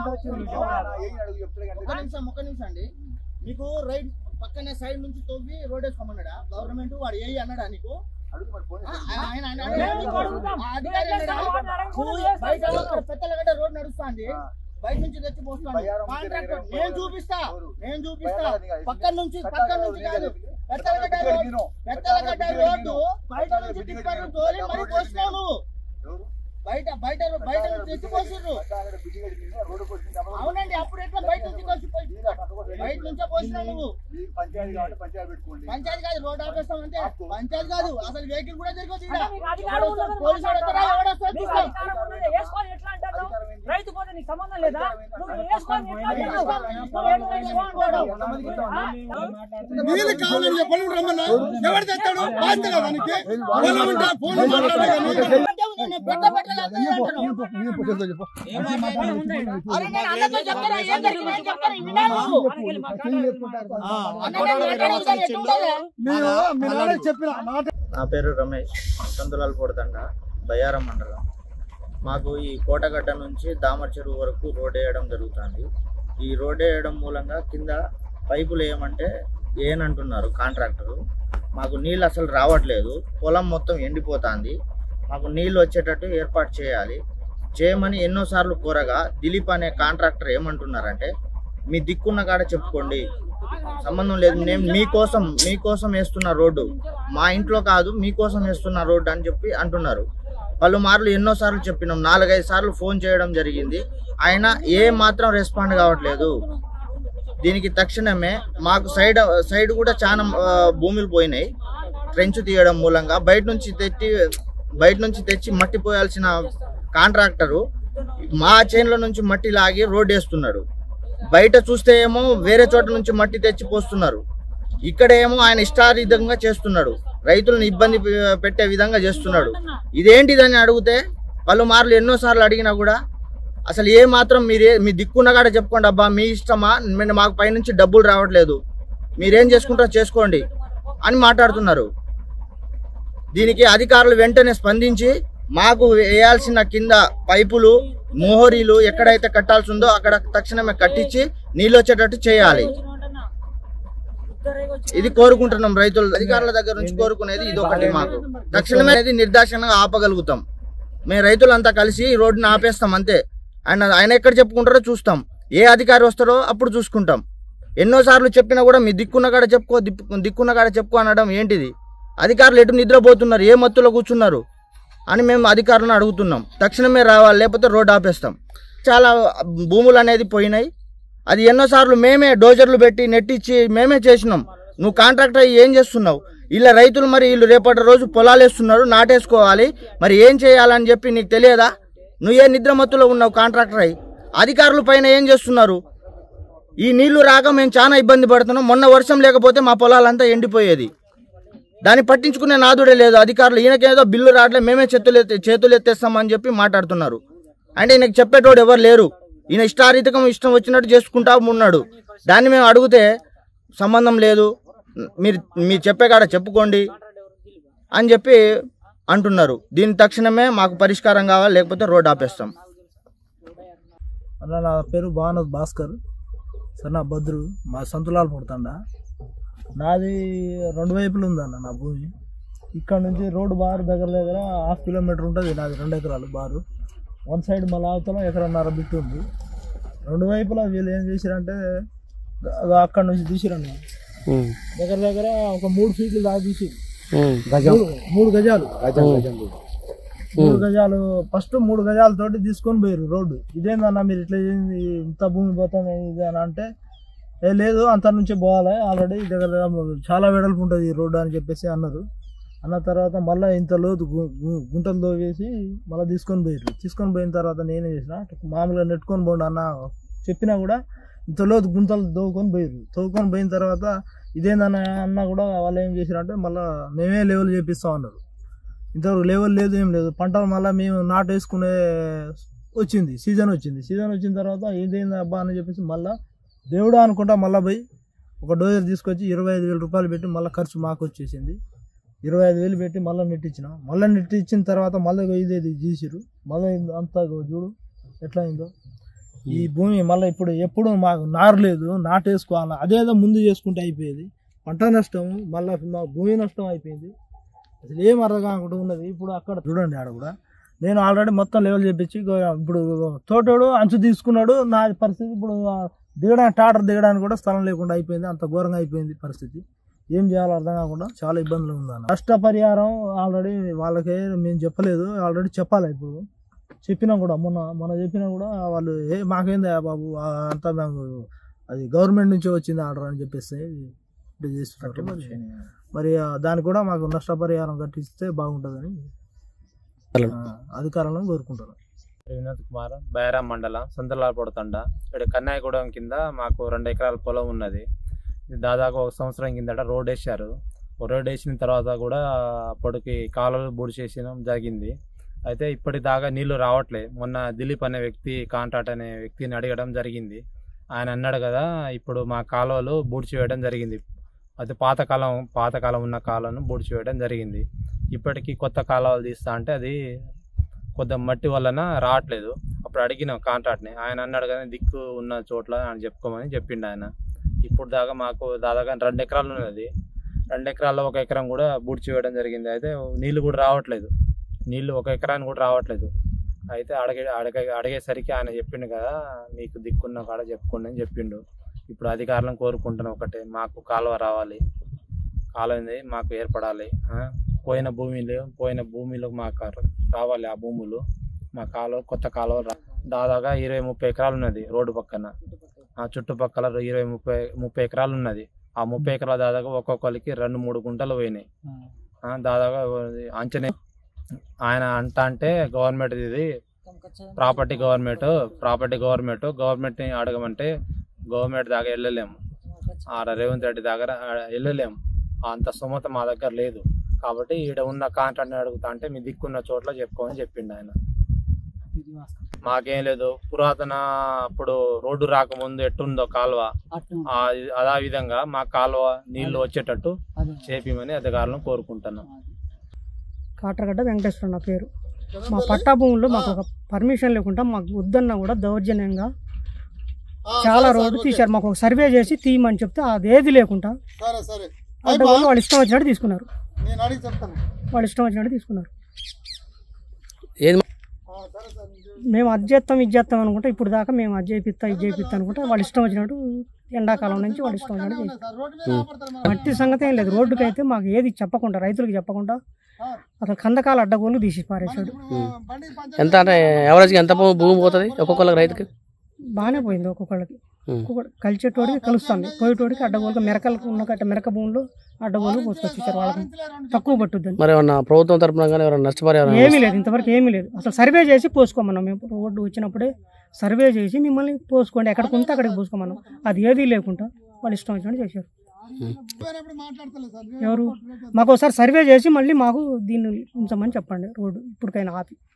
ఒక నిమిషం ఒక నిమిషం అండి మీకు రైట్ పక్కనే సైడ్ నుంచి తవ్వి రోడ్ వేసుకోమన్నాడా గవర్నమెంట్ వాడు ఏ అన్నాడా నీకు ఆ, ఆయన ఆయన అన్నాడా? ఆ అధికారి అన్నాడా? నువ్వు బయట పెద్దలగడ్డ రోడ్ నడుస్తాంది బయట నుంచి తెచ్చి పోస్తాను కాంట్రాక్టర్ నేను చూపిస్తా నేను చూపిస్తా పక్కన నుంచి పక్కన నుంచి కాదు పెద్దలగడ్డ రోడ్ పెద్దలగడ్డ రోడ్డు బయట నుంచి తిప్పారు తోలి మరి పోసినావు నువ్వు బయట బయట బయట నుంచి తెచ్చి పోసిర్రు అవునండి అప్పుడు ఎట్లా బయట నుంచి వచ్చి పోయి- బయట నుంచే పోసినావు నువ్వు పంచాయతీ కాబట్టి పంచాయతీ పెట్టుకోండి పంచాయతీ కాదు రోడ్ ఆపేస్తాం అంటే పంచాయతీ కాదు అసలు వెహికల్ కూడా తిరగదు అంటే మీకు అధికారం ఉన్నదని పోలీసు వాడు వస్తాడా? ఎవడు వస్తాడు? మీకు చూస్తాం. అధికారం ఉన్నది. వేసుకొని ఎట్లా అంటారు? రైతు పోతే నీకు సంబంధం లేదా నువ్వు వేసుకొని ఎట్లా చేస్తావు? నువ్వు ఏడు వేసుకొని పోవడం. ఆ? నీళ్ళు కావాలని చెప్పని రమ్మన్నా ఎవరు తెస్తాడు బాధ్యత దానికి ఫోన్ ఉంటా ఫోన్ మాట్లాడే అంటే ఉంది, నేను పెట్ట పెట్టలేదు అంటున్నాను. అరే నేను అన్నతో చెప్తారా? ఏం జరిగింది? ఏం చెప్తారా? ఇవి వినాలి నువ్వు. మనకెళ్ళి మాట్లాడాలి. అన్న నేను మాట్లాడేది ఎట్లుంటది? మీరు మీ నాన్న చెప్పిన మాట నా పేరు రమేష్ కందులాల్ పొడతండ బయ్యారం మండలం మాకు ఈ కోటగడ్డ నుంచి దామర్ చెరువు వరకు రోడ్ వేయడం జరుగుతుంది ఈ రోడ్ వేయడం మూలంగా కింద పైపులు వేయమంటే ఏనంటున్నారు కాంట్రాక్టరు మాకు నీళ్ళు అసలు రావట్లేదు పొలం మొత్తం ఎండిపోతుంది మాకు నీళ్ళు వచ్చేటట్టు ఏర్పాటు చేయాలి చేయమని ఎన్నోసార్లు కోరగా దిలీప్ అనే కాంట్రాక్టర్ ఏమంటున్నారంటే మీ దిక్కున్న కాడ చెప్పుకోండి సంబంధం లేదు నేను మీకోసం మీకోసం వేస్తున్న రోడ్డు మా ఇంట్లో కాదు మీకోసం వేస్తున్న రోడ్డు అని చెప్పి అంటున్నారు పలుమార్లు ఎన్నోసార్లు చెప్పినాం నాలుగైదు సార్లు ఫోన్ చేయడం జరిగింది ఆయన ఏ మాత్రం రెస్పాండ్ కావట్లేదు దీనికి తక్షణమే మాకు సైడ్ సైడ్ కూడా చాలా ఆ, భూములు పోయినాయి ట్రెంచ్ తీయడం మూలంగా బయట నుంచి తెచ్చి బయట నుంచి తెచ్చి మట్టి పోయాల్సిన కాంట్రాక్టరు మా చేన్ల నుంచి మట్టి లాగి రోడ్ వేస్తున్నాడు బయట చూస్తే ఏమో వేరే చోట నుంచి మట్టి తెచ్చి పోస్తున్నారు ఇక్కడ ఏమో ఆయన ఇష్టారీతంగా చేస్తున్నాడు రైతులను ఇబ్బంది పె- పెట్టే విధంగా చేస్తున్నాడు ఇదేంటిదని అడిగితే పలుమార్లు ఎన్నోసార్లు అడిగినా కూడా అసలు ఏ మాత్రం మీరే మీ దిక్కున్న కాడ చెప్పుకోండి అబ్బా మీ ఇష్టమా మేము మాకు పైనుంచి డబ్బులు రావట్లేదు మీరేం చేసుకుంటారో చేసుకోండి అని మాట్లాడుతున్నారు దీనికి అధికారులు వెంటనే స్పందించి మాకు వేయాల్సిన కింద పైపులు మోహరీలు ఎక్కడైతే కట్టాల్సి ఉందో అక్కడ తక్షణమే కట్టించి నీళ్ళు వచ్చేటట్టు చేయాలి ఇది కోరుకుంటున్నాం రైతులు అధికారుల దగ్గర నుంచి కోరుకునేది ఇది ఒకటి మాకు తక్షణమే అనేది నిర్దాక్షిణంగా ఆపగలుగుతాం మేము రైతులంతా కలిసి ఈ రోడ్డుని ఆపేస్తాం అంతే ఆయన ఆయన ఎక్కడ చెప్పుకుంటారో చూస్తాం ఏ అధికారి వస్తారో అప్పుడు చూసుకుంటాం ఎన్నోసార్లు చెప్పినా కూడా మీ దిక్కున్న కాడ చెప్పుకో దిక్కు- దిక్కున్న కాడ చెప్పుకో అనడం ఏంటిది అధికారులు ఎటు నిద్రపోతున్నారు ఏ మత్తులో కూర్చున్నారు అని మేము అధికారులను అడుగుతున్నాం తక్షణమే రావాలి లేకపోతే రోడ్డు ఆపేస్తాం చాలా భూములు అనేది పోయినాయి అది ఎన్నోసార్లు మేమే డోజర్లు పెట్టి నెట్టిచ్చి మేమే చేసినాం నువ్వు కాంట్రాక్టర్ అయ్యి ఏం చేస్తున్నావు ఇలా రైతులు మరి వీళ్ళు రేపటి రోజు పొలాలు వేస్తున్నారు నాటేసుకోవాలి మరి ఏం చేయాలని చెప్పి నీకు తెలియదా నువ్వు ఏ నిద్రమత్తులో ఉన్నావు కాంట్రాక్టర్ అయ్యి అధికారుల పైన ఏం చేస్తున్నారు ఈ నీళ్లు రాక మేము చాలా ఇబ్బంది పడుతున్నాం మొన్న వర్షం లేకపోతే మా పొలాలంతా ఎండిపోయేది దాన్ని పట్టించుకునే నాదుడే లేదు అధికారులు ఈయనకేదో బిల్లు రావట్లేదు మేమే చేతులు ఎత్తే చేతులు ఎత్తేస్తామని చెప్పి మాట్లాడుతున్నారు అంటే ఈయనకి చెప్పేటోడు ఎవరు లేరు ఈయన ఇష్టారీతకం ఇష్టం వచ్చినట్టు చేసుకుంటా ఉన్నాడు దాన్ని మేము అడిగితే సంబంధం లేదు మీరు మీరు చెప్పే కాడ చెప్పుకోండి అని చెప్పి అంటున్నారు దీని తక్షణమే మాకు పరిష్కారం కావాలి లేకపోతే రోడ్ ఆపేస్తాం అలా నా పేరు భావనత్ భాస్కర్ సార్ నా భద్రు మా సంతులాలు పుడతాండ నాది రెండు వైపులు ఉందన్న నా భూమి ఇక్కడ నుంచి రోడ్డు బారు దగ్గర దగ్గర హాఫ్ కిలోమీటర్ ఉంటుంది నాది రెండు ఎకరాలు బారు వన్ సైడ్ మళ్ళీ అవతల ఎకరన్నర బిట్టు ఉంది రెండు వైపులా వీళ్ళు ఏం చేశారంటే గ- అక్కడ నుంచి తీసిరన్న దగ్గర దగ్గర ఒక మూడు ఫీట్లు దాకా తీసి మూడు గజాలు మూడు గజాలు ఫస్ట్ మూడు గజాలతోటి తీసుకొని పోయారు రోడ్డు ఇదేందన్నా మీరు ఇట్లా చేసింది ఇంత భూమి పోతుంది ఇది అని అంటే ఏ లేదు అంత నుంచి పోవాలి ఆల్రెడీ దగ్గర దగ్గర చాలా వెడల్పు ఉంటుంది ఈ రోడ్డు అని చెప్పేసి అన్నారు అన్న తర్వాత మళ్ళీ ఇంత లోతు గు- గు- గుంటలు తోవేసి మళ్ళీ తీసుకొని పోయారు తీసుకొని పోయిన తర్వాత నేనేం చేసిన మామూలుగా నెట్టుకొని పోండి అన్న చెప్పినా కూడా ఇంత లోతు గుంతలు తోవుకొని పోయారు తోవుకొని పోయిన తర్వాత ఇదేందన్న అన్న కూడా వాళ్ళు ఏం చేశారంటే మళ్ళీ మేమే లెవెల్ చేపిస్తాం అన్నారు ఇంతవరకు లెవెల్ లేదు ఏం లేదు పంటలు మళ్ళీ మేము నాటు వేసుకునే వచ్చింది సీజన్ వచ్చింది సీజన్ వచ్చిన తర్వాత ఇదేంది అబ్బా అని చెప్పేసి మళ్ళీ దేవుడు అనుకుంటా మళ్ళీ పోయి ఒక డోజర్ తీసుకొచ్చి ఇరవై ఐదు వేల రూపాయలు పెట్టి మళ్ళీ ఖర్చు మాకు వచ్చేసింది ఇరవై ఐదు వేలు పెట్టి మళ్ళీ నెట్టించిన మళ్ళీ నెట్టించిన తర్వాత మళ్ళీ ఇది ఇది గీసిరు మళ్ళీ అంతా చూడు ఎట్లా అయిందో ఈ భూమి మళ్ళీ ఇప్పుడు ఎప్పుడు మాకు నారు లేదు నాటేసుకోవాలి అదేదో ముందు చేసుకుంటే అయిపోయేది పంట నష్టం మళ్ళీ మా భూమి నష్టం అయిపోయింది అసలు ఏం అర్థం కాకుండా ఉన్నది ఇప్పుడు అక్కడ చూడండి ఆడ కూడా నేను ఆల్రెడీ మొత్తం లెవెల్ చేపించి ఇగో ఇప్పుడు తోటోడు అంచు తీసుకున్నాడు నా పరిస్థితి ఇప్పుడు ఆ దిగడానికి టాటర్ దిగడానికి కూడా స్థలం లేకుండా అయిపోయింది అంత ఘోరంగా అయిపోయింది పరిస్థితి ఏం చేయాలో అర్థం కాకుండా చాలా ఇబ్బందులు ఉందన్న నష్టపరిహారం ఆల్రెడీ వాళ్ళకే మేము చెప్పలేదు ఆల్రెడీ చెప్పాలి ఇప్పుడు చెప్పినా కూడా మొన్న మొన్న చెప్పినా కూడా వాళ్ళు ఏ మాకేందా బాబు ఆ అంతా మేము అది గవర్నమెంట్ నుంచి వచ్చింది ఆర్డర్ అని చెప్పేసి ఇట్లా చేస్తున్నారు మరి మరి ఆ దానికి కూడా మాకు నష్టపరిహారం కట్టిస్తే బాగుంటుందని ఆ, అధికారులను కోరుకుంటున్నాను వినోద్ కుమార్ బైరామ్ మండలం సంతలాపూడ తండ ఇక్కడ కన్నాయగూడెం కింద మాకు రెండు ఎకరాల పొలం ఉన్నది ఇది దాదాపు ఒక సంవత్సరం కిందట రోడ్ వేశారు ఓ రోడ్ వేసిన తర్వాత కూడా అప్పటికి కాలువలు బుడి చేసడం జరిగింది అయితే ఇప్పటిదాకా నీళ్లు రావట్లే మొన్న దిలీప్ అనే వ్యక్తి కాంట్రాక్ట్ అనే వ్యక్తిని అడగడం జరిగింది ఆయన అన్నాడు కదా ఇప్పుడు మా కాలువలు బూడ్చి వేయడం జరిగింది అది పాతకాలం పాతకాలం ఉన్న కాలువను బూడ్చి వేయడం జరిగింది ఇప్పటికీ కొత్త కాలువలు తీస్తా అంటే అది కొద్ది మట్టి వలన రావట్లేదు అప్పుడు అడిగిన కాంట్రాక్ట్ని ఆయన అన్నాడు కానీ దిక్కు ఉన్న చోట్ల ఆయన చెప్పుకోమని చెప్పిండు ఆయన ఇప్పుడు దాకా మాకు దాదాపు రెండు ఎకరాలు ఉన్నది రెండు ఎకరాల్లో ఒక ఎకరం కూడా బూడ్చి వేయడం జరిగింది అయితే నీళ్లు కూడా రావట్లేదు నీళ్లు ఒక ఎకరానికి కూడా రావట్లేదు అయితే అడిగే అడగ అడిగేసరికి ఆయన చెప్పిండు కదా మీకు దిక్కున్న కాడ చెప్పుకోండి అని చెప్పిండు ఇప్పుడు అధికారులను కోరుకుంటున్నాం ఒకటే మాకు కాలువ రావాలి కాలువ అనేది మాకు ఏర్పడాలి ఆ? పోయిన భూమిలో పోయిన భూమిలో మాకు రావాలి ఆ భూములు మా కాలువ కొత్త కాలువ రా- దాదాపుగా ఇరవై ముప్పై ఎకరాలు ఉన్నది రోడ్డు పక్కన ఆ చుట్టుపక్కల ఇరవై ముప్పై ముప్పై ఎకరాలు ఉన్నది ఆ ముప్పై ఎకరాలు దాదాపు ఒక్కొక్కరికి రెండు మూడు గుంటలు పోయినాయి ఆ, దాదాపుగా అంచనా ఆయన అంట అంటే గవర్నమెంట్ ఇది ప్రాపర్టీ గవర్నమెంట్ ప్రాపర్టీ గవర్నమెంట్ గవర్నమెంట్ని అడగమంటే గవర్నమెంట్ దాకా వెళ్ళలేము ఆ రేవంత్ రెడ్డి దగ్గర ఆ, వెళ్ళలేము అంత సుమత మా దగ్గర లేదు కాబట్టి ఈడ ఉన్న కాంట్రాక్ట్ని అడుగుతా అంటే మీ దిక్కున్న చోట్ల చెప్పుకోమని చెప్పిండు ఆయన మాకేం లేదు పురాతన అప్పుడు రోడ్డు రాకముందు ఎట్టుందో కాలువ ఆ అదే విధంగా మా కాలువ నీళ్లు వచ్చేటట్టు చేపిమని అధికారులను కోరుకుంటున్నాం కాటరగడ్డ వెంకటేశ్వర నా పేరు మా పట్టా భూముల్లో మాకు ఒక పర్మిషన్ లేకుండా మాకు వద్దన్నా కూడా దౌర్జన్యంగా చాలా రోడ్డు తీశారు మాకు ఒక సర్వే చేసి తీయమని చెప్తే అదేది లేకుండా సరే సరే అడ్డగోలు వాళ్ళు ఇష్టం వచ్చినట్టు తీసుకున్నారు నేను అడిగి చెప్తాను వాళ్ళు ఇష్టం వచ్చినట్టు తీసుకున్నారు ఏది ఆ, సరే సార్ మేము అది చేస్తాం ఇది చేస్తాం అనుకుంటే ఇప్పుడు దాకా మేము అది చేపిస్తా ఇది చేపిస్తా అనుకుంటే వాళ్ళు ఇష్టం వచ్చినట్టు ఎండాకాలం నుంచి వాళ్ళు ఇష్టం వచ్చినట్టు చేస్తారు సార్ రోడ్డు మీద ఆపడతారు మన మట్టి సంగతి ఏం లేదు రోడ్డుకి అయితే మాకు ఏది చెప్పకుండా రైతులకు చెప్పకుండా అసలు కందకాల అడ్డగోలు తీసి పారేశాడు ఇప్పుడు బండి పంచర్ ఎంత అంటే యావరేజ్గా ఎంత భూ- భూమి పోతుంది ఒక్కొక్కరికి రైతుకి బాగానే పోయింది ఒక్కొక్కళ్ళకి ఉం. ఒక్కొక్క కలిచేటోడికి కలుస్తుంది పోయేటోడికి అడ్డగోలుగా మెరకలకు ఉన్న కట్ట మెరక భూములు అడ్డగోలు పోసుకొచ్చారు వాళ్ళకి తక్కువ పట్టుద్దని మరి ఏమన్నా ప్రభుత్వం తరపున కానీ ఎవరైనా నష్టపరిహారం ఏమీ లేదు ఇంతవరకు ఏమీ లేదు అసలు సర్వే చేసి పోసుకోమన్నాం మేము రోడ్డు వచ్చినప్పుడే సర్వే చేసి మిమ్మల్ని పోసుకోండి ఎక్కడికి ఉంటే అక్కడికి పోసుకోమన్నాం అది ఏదీ లేకుండా వాళ్ళు ఇష్టం వచ్చినట్టు చేశారు పోయినప్పుడు మాట్లాడతలేదు సార్ ఎవరు మాకు ఒకసారి సర్వే చేసి మళ్ళీ మాకు దీన్ని ఉంచమని చెప్పండి రోడ్డు ఇప్పటికైనా ఆపి